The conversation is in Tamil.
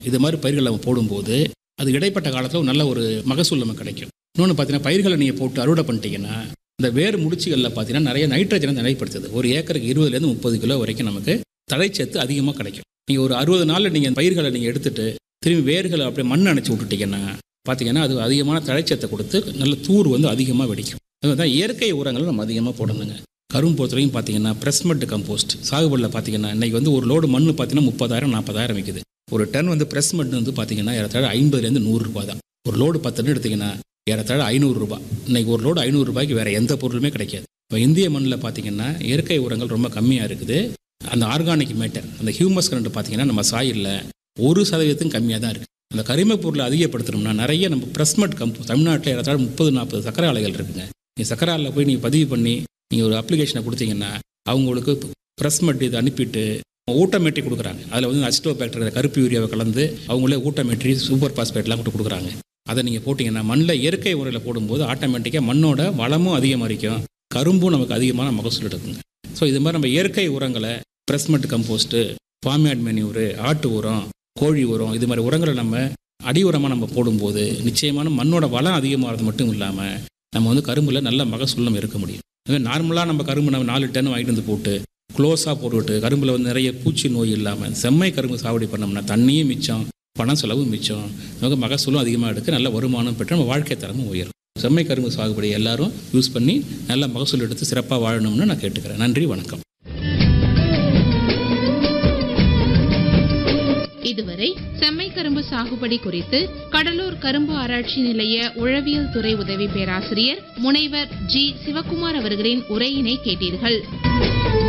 இது மாதிரி பயிர்கள் நம்ம போடும்போது அது இடைப்பட்ட காலத்தில் நல்ல ஒரு மகசூல் நமக்கு கிடைக்கும் இன்னொன்று பார்த்தீங்கன்னா பயிர்களை நீங்கள் போட்டு அறுவடை பண்ணிட்டீங்கன்னா இந்த வேர் முடிச்சுகளில் பார்த்தீங்கன்னா நிறைய நைட்ரஜனை நிலைப்படுத்துது ஒரு ஏக்கருக்கு இருபதுலேருந்து முப்பது கிலோ வரைக்கும் நமக்கு தழைச்சத்து அதிகமாக கிடைக்கும் நீங்கள் ஒரு அறுபது நாளில் நீங்கள் பயிர்களை நீங்கள் எடுத்துட்டு திரும்பி வேர்களை அப்படியே மண் அணைச்சி விட்டுட்டீங்கன்னா பார்த்தீங்கன்னா அது அதிகமான தழைச்சத்தை கொடுத்து நல்ல தூர் வந்து அதிகமாக வெடிக்கும் அதுதான் இயற்கை உரங்களை நம்ம அதிகமாக போடணுங்க கரும்பு பொறுத்தவரைக்கும் பார்த்தீங்கன்னா பிரஸ்மெட் கம்போஸ்ட் சாகுபடியில் பார்த்தீங்கன்னா இன்னைக்கு வந்து ஒரு லோடு மண் பார்த்தீங்கன்னா முப்பதாயிரம் நாற்பதாயிரம் விற்குது ஒரு டன் வந்து பிரஸ்மெட் வந்து பார்த்தீங்கன்னா ஏறத்தாழ ஐம்பதுலேருந்து நூறு ரூபாய் தான் ஒரு லோடு பத்து டன் எடுத்தீங்கன்னா ஏறத்தாழ ஐநூறுரூபா இன்னைக்கு ஒரு லோடு ஐநூறு ரூபாய்க்கு வேறு எந்த பொருளுமே கிடைக்காது இப்போ இந்திய மண்ணில் பார்த்தீங்கன்னா இயற்கை உரங்கள் ரொம்ப கம்மியாக இருக்குது அந்த ஆர்கானிக் மேட்டர் அந்த ஹியூமஸ் கரண்ட் பார்த்தீங்கன்னா நம்ம சாயிலில் ஒரு சதவீதத்துக்கும் கம்மியாக தான் இருக்குது அந்த கரிம பொருளை அதிகப்படுத்தணும்னா நிறைய நம்ம பிரஸ்மெட் கம்போ தமிழ்நாட்டில் ஏறத்தாழ முப்பது நாற்பது சக்கரை ஆலைகள் இருக்குங்க நீங்கள் சக்கரை ஆலையில் போய் நீங்கள் பதிவு பண்ணி நீங்கள் ஒரு அப்ளிகேஷனை கொடுத்தீங்கன்னா அவங்களுக்கு பிரஸ்மெட் இது அனுப்பிட்டு ஊட்டமேட்ரி கொடுக்குறாங்க அதில் வந்து அஸ்டோ பேக்டர் கருப்பு யூரியாவை கலந்து அவங்களே ஊட்டமேட்ரி சூப்பர் பாஸ்பேட்லாம் கொடுத்து கொடுக்குறாங்க அதை நீங்கள் போட்டிங்கன்னா மண்ணில் இயற்கை முறையில் போடும்போது ஆட்டோமேட்டிக்காக மண்ணோட வளமும் அதிகமாக இருக்கும் கரும்பும் நமக்கு அதிகமான மகசூல் எடுக்குங்க ஸோ இது மாதிரி நம்ம இயற்கை உரங்களை பிரஸ்மெட் கம்போஸ்ட்டு ஃபார்மேட் மெனியூரு ஆட்டு உரம் கோழி உரம் இது மாதிரி உரங்களை நம்ம அடி உரமாக நம்ம போடும்போது நிச்சயமான மண்ணோட வளம் அதிகமாகிறது மட்டும் இல்லாமல் நம்ம வந்து கரும்பில் நல்ல மகசூல் நம்ம இருக்க முடியும் அதுவே நார்மலாக நம்ம கரும்பு நம்ம நாலு டன் வாங்கிட்டு வந்து போட்டு க்ளோஸாக போட்டுவிட்டு கரும்பில் வந்து நிறைய பூச்சி நோய் இல்லாமல் செம்மை கரும்பு சாகுபடி பண்ணோம்னா தண்ணியும் மிச்சம் பணம் செலவும் மிச்சம் நமக்கு மகசூலும் அதிகமாக எடுக்க நல்ல வருமானம் பெற்று நம்ம வாழ்க்கை தரமும் உயரும் செம்மை கரும்பு சாகுபடி எல்லாரும் யூஸ் பண்ணி நல்ல மகசூல் எடுத்து சிறப்பாக வாழணும்னு நான் கேட்டுக்கிறேன் நன்றி வணக்கம் இதுவரை செம்மை கரும்பு சாகுபடி குறித்து கடலூர் கரும்பு ஆராய்ச்சி நிலைய உழவியல் துறை உதவி பேராசிரியர் முனைவர் ஜி சிவக்குமார் அவர்களின் உரையினை கேட்டீர்கள்